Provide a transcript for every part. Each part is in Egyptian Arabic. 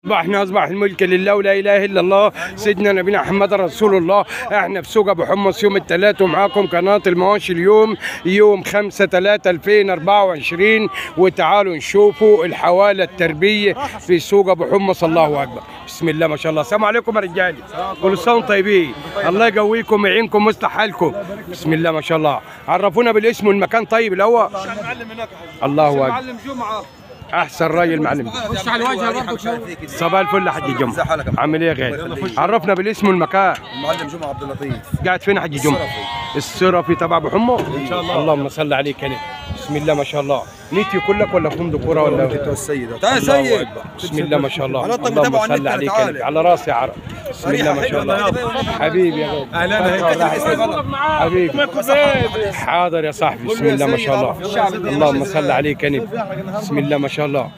احنا اصبح الملك لله ولا اله الا الله سيدنا نبينا محمد رسول الله احنا في سوق ابو حمص يوم الثلاث ومعاكم قناه المواشي اليوم يوم 5 3 2024 وتعالوا نشوفوا الحواله التربيه في سوق ابو حمص الله اكبر بسم الله ما شاء الله السلام عليكم يا رجالي كل سنه وانتم طيبين الله يقويكم ويعينكم ويصلح حالكم بسم الله ما شاء الله عرفونا بالاسم والمكان طيب الاول الله اكبر معلم جمعه احسن راجل معلم خش على الواجهه برضه تشوف صباح الفل يا حاج جمعه عامل ايه يا غالي عرفنا بالاسم والمكان المعلم جمعه عبد اللطيف قاعد فين يا حاج جمعه الصرفي تبع ابو حمو ان شاء الله اللهم صل عليك انا بسم الله ما شاء الله نيتي كلك ولا فندق كوره ولا السيد تعال الله سيد أكبر. بسم الله ما شاء الله على طول اللهم متابعة على صل النت عليك تعال. أنا. على راسي يا عرب بسم الله ما شاء الله حبيبي يا غالي اهلا حبيبي حاضر يا صاحبي بسم الله ما شاء الله اللهم صل عليك انا بسم الله ما شاء الله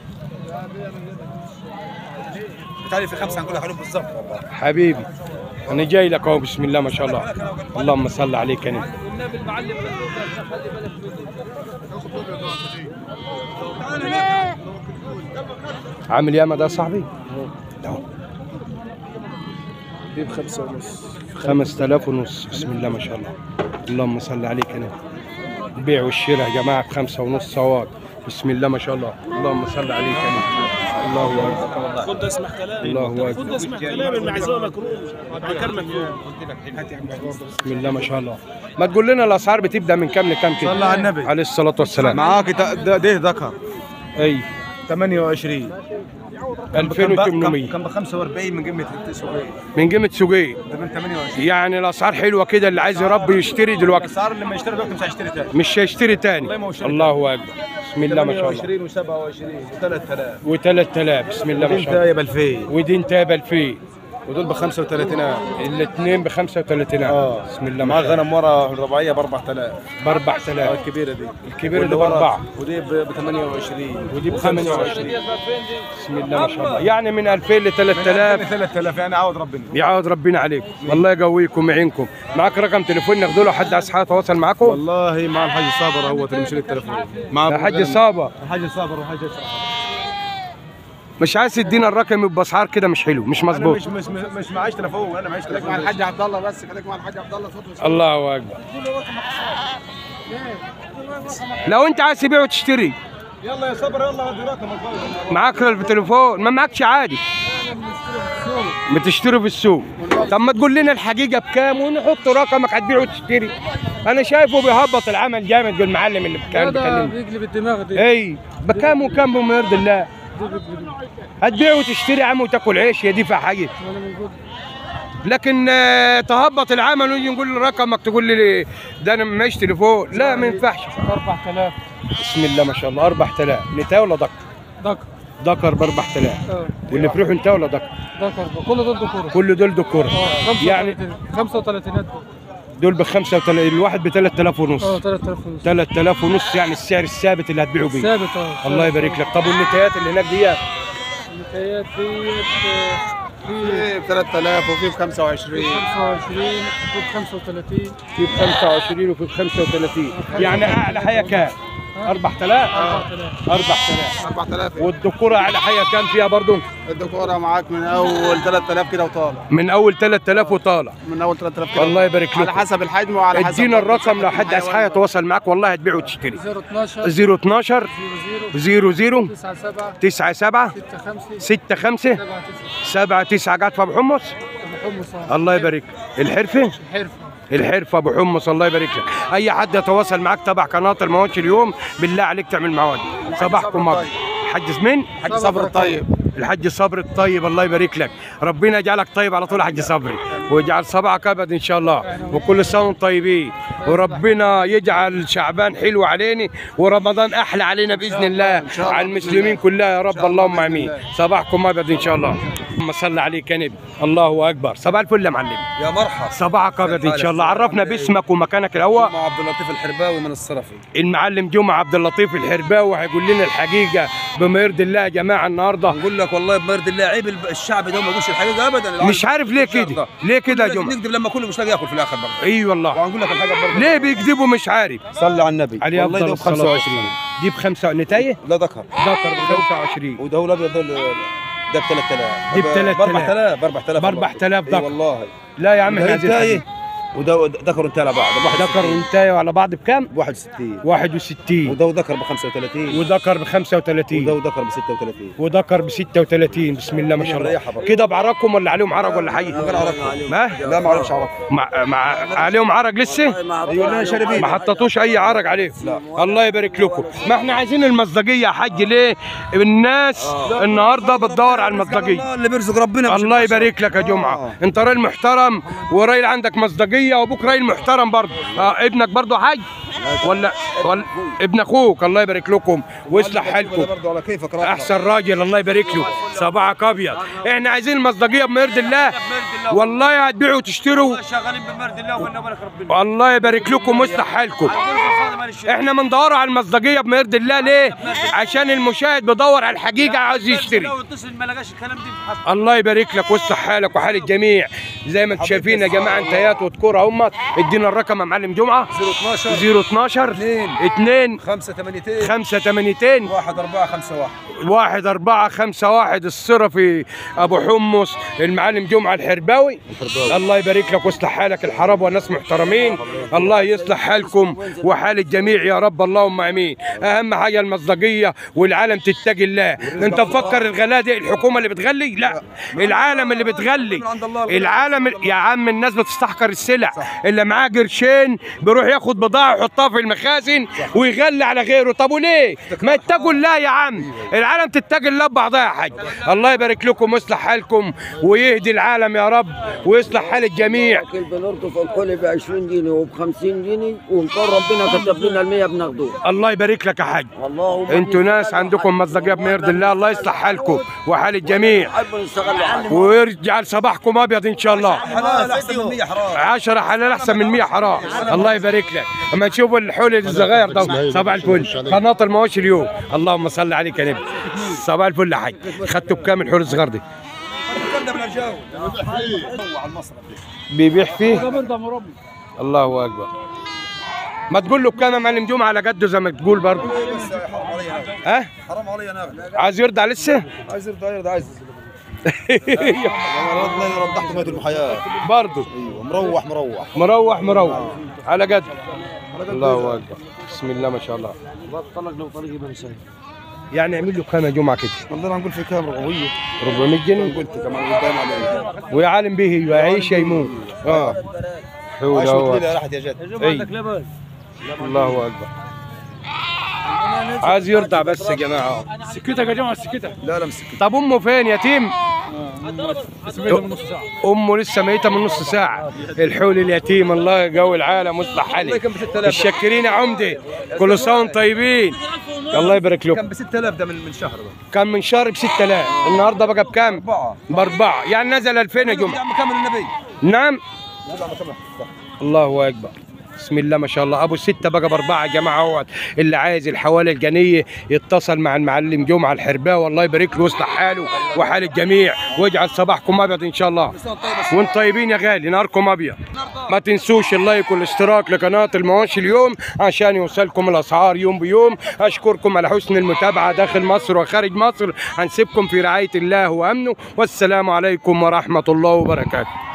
تعالي في خمسه هنقولها عليهم بالضبط والله حبيبي انا جاي لك اهو بسم الله ما شاء الله اللهم صل عليك انا عامل ايه يا مدى صاحبي؟ اهو جيب خمسه ونص 5000 ونص بسم الله ما شاء الله اللهم صل عليك انا البيع والشراء يا جماعه بخمسة ونص سواد بسم الله ما شاء الله اللهم صل عليك انا الله اكبر خد اسمع كلامي الله خد اكبر اسمع كلامي المعزومه مكروه بكرمك بسم الله ما شاء الله ما تقول لنا الاسعار بتبدا من كام لكام كده صلى على النبي. عليه الصلاه والسلام معاك ده ده ذكر اي 28 2800 كان ب 45 من قمه التسويق من قيمه سوقيه ده من 28 يعني الاسعار حلوه كده اللي عايز يربي يشتري دلوقتي صار لما يشتري دلوقتي مش هيشتري تاني مش هيشتري تاني والله ما هو شركة. الله اكبر بسم الله ما شاء الله 28 و27 و3000 و3000 بسم الله ما انت شاء الله يا ب 2000 ودي انتابل فيه ودول ب 35000 الاثنين ب 35 اه بسم الله مع ما شاء الله غنم ورا الرباعيه ب 4000 ب 4000 الكبيره دي الكبيرة واللي دي ورا- بأربعة. ودي ب 28 ودي ب 25 بسم الله ما شاء الله يعني من 2000 ل 3000 3000 يعني عاود ربنا يعاود ربنا عليكم والله يقويكم ويعينكم معاك رقم تليفون ناخذ له حد عايز يتواصل معاكم والله مع الحاج صابر هو اللي مشي التليفون مع يا حاج صابر الحاج صابر والحاج صابر مش عايز تدينا الرقم يبقى اسعار كده مش حلو مش انا مظبوط مش مش مش معيش تليفون انا معيش تليفون مع الحاج عبد الله بس خليك مع الحاج عبد الله صوته الله اكبر لو انت عايز تبيع وتشتري يلا يا صبر يلا هدي رقمك معاك التليفون ما معكش عادي بتشتري في السوق طب ما تقول لنا الحقيقه بكام ونحط رقمك هتبيع وتشتري انا شايفه بيهبط العمل جامد المعلم اللي كان بيكلمني بيقلب الدماغ دي اي بكام وكام بما يرضي الله هتبيع وتشتري يا عم وتاكل عيش يا دي في حاجه لكن آه، تهبط العمل ونيجي نقول رقمك تقول لي ده انا معيش تليفون لا ما ينفعش 4000 بسم الله ما شاء الله 4000 نتايه ولا دكر؟ ذكر دكر ب 4000 اه واللي فريحوا انت ولا دكر؟ ذكر كل دول ذكور كل دول دكور يعني 35 دول ب 35 الواحد ب 3000 ونص اه 3000 ونص 3000 ونص يعني السعر الثابت اللي هتبيعوا بيه ثابت اه الله يبارك لك طب والنتايات اللي هناك دي النتايات ديت آه، في ب 3000 وفي ب 25 25 في 35 في ب 25 وفي ب 35 يعني اعلى حاجه كام؟ 4000 4000 4000 4000 والدكوره اعلى حاجه كام فيها برضو؟ الدكتوره معاك من اول 3000 كده وطالع من اول 3000 وطالع من اول 3000 كده الله يبارك على لكم حسب الحجم وعلى حسب ادينا برضه الرقم لو صحة حد عايز الحيوان حاجه يتواصل معاك والله هتبيع وتشتري 012 012 00 00 97 97 65 65 7 9 قاعد في ابو حمص حمص اه الله يبارك الحرفه الحرفه الحرفه ابو حمص الله يبارك لك اي حد يتواصل معاك تبع قناه المواشي اليوم بالله عليك تعمل معاه صباحكم مبروك حاج مين حاج صبر الطيب الحاج صبري الطيب الله يبارك لك ربنا يجعلك طيب على طول يا حاج صبري ويجعل صبعك ابد ان شاء الله وكل سنه وانتم طيبين وربنا يجعل شعبان حلو علينا ورمضان احلى علينا باذن الله شاء الله على المسلمين كلها يا رب اللهم امين صباحكم ابد ان شاء الله اللهم صل عليك يا نبي الله اكبر صباح الفل يا معلم يا مرحبا صباحك ابد ان شاء الله عرفنا باسمك ومكانك الاول مع عبد اللطيف الحرباوي من الصرفي المعلم جمعه عبد اللطيف الحرباوي هيقول لنا الحقيقه بما يرضي الله يا جماعه النهارده نقول لك والله بمرد الله عيب الب- الشعب ده ما يقولش الحقيقه ابدا مش عارف ليه كده ليه كده يا لازم جمعه نكذب لما كله مش لاقي ياكل في الاخر برضه اي والله وهنقول لك الحاجه برضه ليه بيكذبوا مش عارف صلي على النبي عليه والله افضل ده ب الصلاه 25 دي بخمسه نتايه لا ذكر ذكر ب 25 وده الابيض ده ده ب 3000 دي ب 3000. 4000 ب 4000 ب 4000 ذكر. والله لا يا عم ده احنا عايزين انتايه حاجة. وده ذكر انتايه على بعض ذكر وانتايه على بعض بكام؟ 61 61 وده ذكر ب 35 وذكر ب 35 وده ذكر ب 36 وذكر ب 36 بسم الله ما شاء الله مريحة برضه. كده بعرقكم ولا عليهم عرق ولا حي؟ غير عرق ما لا ما اعرفش عرق مع, مع عليهم عرق لسه؟ ايوه لا شاربين ما حطيتوش اي عرق عليه لا. الله يبارك لكم ما احنا عايزين المصداقيه يا حاج ليه الناس النهارده بتدور على المصداقيه الله اللي بيرزق ربنا مش الله البشر. يبارك لك يا جمعه آه. انت راجل محترم وراجل عندك مصداقيه وابوك راجل محترم برضه اه ابنك برضه حاج ولا, ولا ابن اخوك الله يبارك لكم ويصلح ده حالكم برضه على كيفك ربنا. احسن راجل الله يبارك له صباحك ابيض احنا عايزين المصداقيه بمرد الله والله هتبيعوا وتشتروا شغالين بمرد الله وإنا ملك ربنا الله يبارك لكم ويصلح حالكم احنا بندور على المصداقيه بمرد الله ليه عشان المشاهد بيدور على الحقيقه عاوز يشتري لو اتصل ما لقاش الكلام ده بحق الله يبارك لك ويصلح حالك وحال الجميع زي ما انتم شايفين يا جماعه انتهيات وذكور هم ادينا الرقم يا معلم جمعه 012 012 اثنين. 2 5 82 5 82 1 4 5 1 واحد أربعة خمسة واحد الصرفي أبو حمص المعلم جمعة الحرباوي الله يبارك لك ويصلح حالك الحرب والناس محترمين الله يصلح حالكم وحال الجميع يا رب اللهم امين اهم حاجه المصداقيه والعالم تتقي الله انت مفكر الغلاء دي الحكومه اللي بتغلي لا العالم اللي بتغلي العالم يا عم الناس بتستحقر السلع اللي معاه قرشين بيروح ياخد بضاعه يحطها في المخازن ويغلي على غيره طب وليه ما اتقوا الله يا عم العالم تتقي الله ببعضها يا حاج الله يبارك لكم ويصلح حالكم ويهدي العالم يا رب ويصلح حال الجميع بنرقص الحلي ب 20 جنيه وب 50 جنيه ونقول ربنا كتب لنا ال 100 بناخدوه الله يبارك لك يا حاج اللهم انتوا ناس عندكم مصداقيه بمرض الله الله يصلح حالكم وحال الجميع حب نشتغل حاجه ويرجعل صباحكم ابيض ان شاء الله حلال احسن من 100 حرام 10 حلال احسن من 100 حرام الله يبارك لك اما تشوفوا الحول الصغير ده صباح الفل قناه المواشي اليوم اللهم صل عليك يا نبي صباح الفل يا حاج خدتوا بكام الحول الصغير دي بيبيع فيه الله اكبر ما تقول له بكام يا معلم جمعه على قده زي ما تقول برضه حرام علي انا ها حرام علي انا عايز يرضى لسه عايز يرضى يرضى عايز والله رضحت ميت المحياه برضه ايوه مروح مروح مروح مروح على قد الله اكبر بسم الله ما شاء الله طلق لو طلق يبقى مسهل يعني اعمل له كام يا جمعه كده والله نقول في كام رقميه 400 جنيه قلت كمان قدام علي ويا عالم به يعيش يا يموت اه حول عاش هو. وتليله راحت يا جد اي الله اكبر عايز يرضع بس يا جماعه سكتك يا جماعه سكتك لا لا مسك طب امه فين يتيم امه لسه ميته من نص ساعه الحول اليتيم الله يقوي العالم ويصلح حالي كان ب 6000 الشكرين يا عمدي كل سنه وانتم طيبين الله يبارك لكم كان ب 6000 ده من من شهر ده كان من شهر ب 6000 النهارده بقى بكام؟ أربعة باربعه يعني نزل 2000 يا جمعه عم كامل النبي نعم عم كامل الله اكبر بسم الله ما شاء الله ابو ستة بقى باربعه يا جماعه اهوت اللي عايز الحوالي الجنيه يتصل مع المعلم جمعه الحرباوي الله يبارك له ويصلح حاله وحال الجميع واجعل صباحكم ابيض ان شاء الله وانتم طيبين يا غالي نهاركم ابيض ما تنسوش اللايك والاشتراك لقناه المواشي اليوم عشان يوصلكم الاسعار يوم بيوم اشكركم على حسن المتابعه داخل مصر وخارج مصر هنسيبكم في رعايه الله وامنه والسلام عليكم ورحمه الله وبركاته